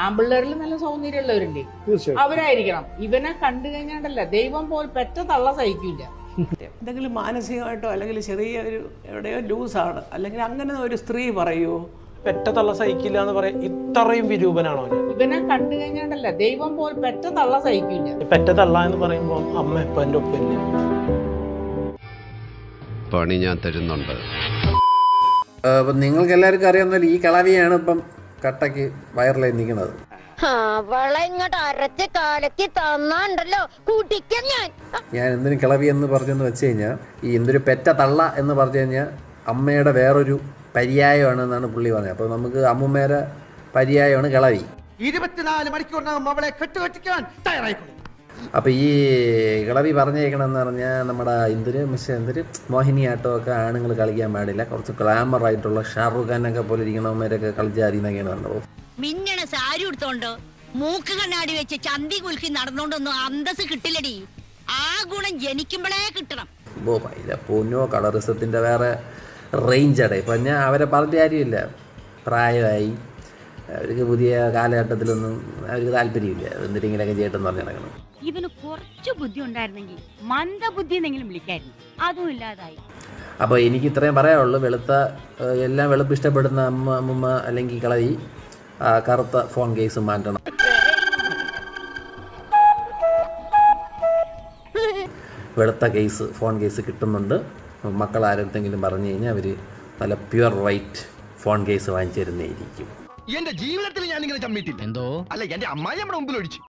ആമ്പിള്ളേരിൽ നല്ല സൗന്ദര്യമുള്ളവരുണ്ട് തീർച്ചയായും അവരായിരിക്കണം ഇവനെ കണ്ടു കഴിഞ്ഞാണ്ടല്ല ദൈവം പോൽ പെറ്റ തള്ള സഹിക്കില്ല എന്തെങ്കിലും മാനസികമായിട്ടോ അല്ലെങ്കിൽ ചെറിയ ഒരു എവിടെയോ ലൂസാണ് അല്ലെങ്കിൽ അങ്ങനെ ഒരു സ്ത്രീ പറയൂ പെറ്റ തള്ള സഹിക്കില്ല എന്ന് പറയാൻ ഇത്രയും വിരൂപനാണോ ഞാൻ ഇവനെ കണ്ടു കഴിഞ്ഞാണ്ടല്ല ദൈവം പോൽ പെറ്റ തള്ള സഹിക്കില്ല പെറ്റ തള്ള എന്ന് പറയുമ്പോൾ അമ്മ ഇപ്പം എൻ്റെ ഒപ്പില്ല പണി ഞാൻ തരുന്നുണ്ട് അപ്പം നിങ്ങൾക്ക് എല്ലാവർക്കും അറിയാവുന്ന ഈ കളവിയാണ് ഇപ്പം കട്ടയ്ക്ക് വയറിലായി നിൽക്കുന്നത് അവളെ ഇങ്ങോട്ട് അരച്ച് കാലക്കി തന്നാണ്ടല്ലോ കുടിക്കാൻ ഞാൻ ഞാൻ എന്തിനും കിളവി എന്ന് പറഞ്ഞെന്ന് വെച്ച് കഴിഞ്ഞാൽ ഈ എന്തൊരു പെറ്റ തള്ള എന്ന് പറഞ്ഞു കഴിഞ്ഞാൽ അമ്മയുടെ വേറൊരു പര്യായമാണ് എന്നാണ് പുള്ളി പറഞ്ഞത് അപ്പോൾ നമുക്ക് അമ്മുമ്മേരെ പര്യായമാണ് കിളവി ഇരുപത്തിനാല് മണിക്കൂറിനകം അവളെ കെട്ടുകെട്ടിക്കാൻ തയ്യാറായിക്കൊള്ളു അപ്പോൾ ഈ കിളവി പറഞ്ഞേക്കണമെന്ന് പറഞ്ഞാൽ നമ്മുടെ എന്തൊരു മിസ് എന്തൊരു മോഹിനിയാട്ടമൊക്കെ ആണുങ്ങൾ കളിക്കാൻ പാടില്ല കുറച്ച് ഗ്ലാമർ ആയിട്ടുള്ള ഷാറുഖ് ഖാനൊക്കെ പോലെ ഇരിക്കണവന്മാരൊക്കെ കളിച്ചാൽ എന്നൊക്കെയാണ് പറഞ്ഞത് മിന്നണ സാരി ഉടുത്തോണ്ട് മൂക്ക് കണ്ണാടി വെച്ച് ചന്തി കുലുക്കി നടന്നോണ്ടൊന്നും അന്തസ് കിട്ടില്ലടി ആ ഗുണം ജനിക്കുമ്പോഴേ കിട്ടണം ഓ പൈല പൊന്നോ കളറിസത്തിൻ്റെ വേറെ റേഞ്ചാടെ ഇപ്പം ഞാൻ അവരെ പറഞ്ഞ കാര്യമില്ല പ്രായമായി അവർക്ക് പുതിയ കാലഘട്ടത്തിലൊന്നും അവർക്ക് താല്പര്യമില്ല എന്തിനെങ്കിലൊക്കെ ചെയ്യട്ടെന്ന് പറഞ്ഞ് നടക്കണം ഇവന് കുറച്ചു ബുദ്ധി ഉണ്ടായിരുന്നെങ്കിൽ മന്ദബുദ്ധി എന്നെങ്കിലും വിളിക്കായിരുന്നു അതും ഇല്ലാതായി അപ്പോൾ എനിക്ക് ഇത്രയും പറയാനുള്ളൂ വെളുത്ത ഏഹ്, എല്ലാം വെളുപ്പ് ഇഷ്ടപ്പെടുന്ന അമ്മ അമ്മൂമ്മ അല്ലെങ്കിൽ കളവി ആ, കറുത്ത ഫോൺ കേസ് മാറ്റണം വെളുത്ത കേസ് ഫോൺ കേസ് കിട്ടുന്നുണ്ട് മക്കൾ ആരെടുത്തെങ്കിലും പറഞ്ഞു കഴിഞ്ഞാൽ അവർ നല്ല പ്യുവർ വൈറ്റ് ഫോൺ കേസ് വാങ്ങിച്ചു തരുന്നതായിരിക്കും എന്റെ ജീവിതത്തിൽ ഞാൻ ഇങ്ങനെ ചമ്മിട്ടില്ല എന്തോ അല്ല എന്റെ അമ്മായി നമ്മുടെ മുമ്പിൽ ഒഴിച്ചു